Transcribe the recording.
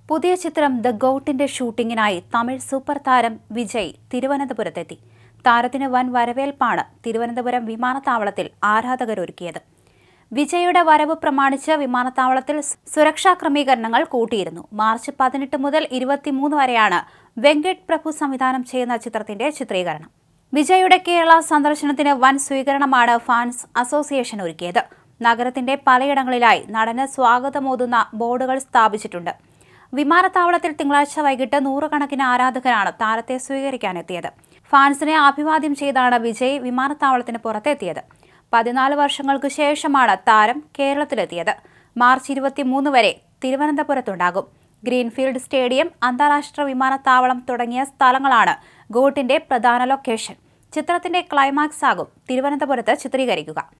പുതിയ ചിത്രം ദ ഗൗട്ടിന്റെ ഷൂട്ടിങ്ങിനായി തമിഴ് സൂപ്പർ താരം വിജയ് തിരുവനന്തപുരത്തെത്തി താരത്തിന് വൻ വരവേൽപ്പാണ് തിരുവനന്തപുരം വിമാനത്താവളത്തിൽ ആരാധകരൊരുക്കിയത് വിജയുടെ വരവ് പ്രമാണിച്ച് വിമാനത്താവളത്തിൽ സുരക്ഷാ ക്രമീകരണങ്ങൾ കൂട്ടിയിരുന്നു മാർച്ച് പതിനെട്ട് മുതൽ ഇരുപത്തിമൂന്ന് വരെയാണ് വെങ്കട് പ്രഭു സംവിധാനം ചെയ്യുന്ന ചിത്രത്തിന്റെ ചിത്രീകരണം വിജയുടെ കേരള സന്ദർശനത്തിന് വൻ സ്വീകരണമാണ് ഫാൻസ് അസോസിയേഷൻ ഒരുക്കിയത് നഗരത്തിന്റെ പലയിടങ്ങളിലായി നടന് സ്വാഗതമോതുന്ന ബോർഡുകൾ സ്ഥാപിച്ചിട്ടുണ്ട് വിമാനത്താവളത്തിൽ തിങ്കളാഴ്ച വൈകിട്ട് നൂറുകണക്കിന് ആരാധകരാണ് താരത്തെ സ്വീകരിക്കാനെത്തിയത് ഫാൻസിനെ അഭിവാദ്യം ചെയ്താണ് വിജയ് വിമാനത്താവളത്തിന് പുറത്തെത്തിയത് പതിനാല് വർഷങ്ങൾക്ക് ശേഷമാണ് താരം കേരളത്തിലെത്തിയത് മാർച്ച് ഇരുപത്തിമൂന്ന് വരെ തിരുവനന്തപുരത്തുണ്ടാകും ഗ്രീൻഫീൽഡ് സ്റ്റേഡിയം അന്താരാഷ്ട്ര വിമാനത്താവളം തുടങ്ങിയ സ്ഥലങ്ങളാണ് ഗോട്ടിന്റെ പ്രധാന ലൊക്കേഷൻ ചിത്രത്തിന്റെ ക്ലൈമാക്സ് ആകും തിരുവനന്തപുരത്ത് ചിത്രീകരിക്കുക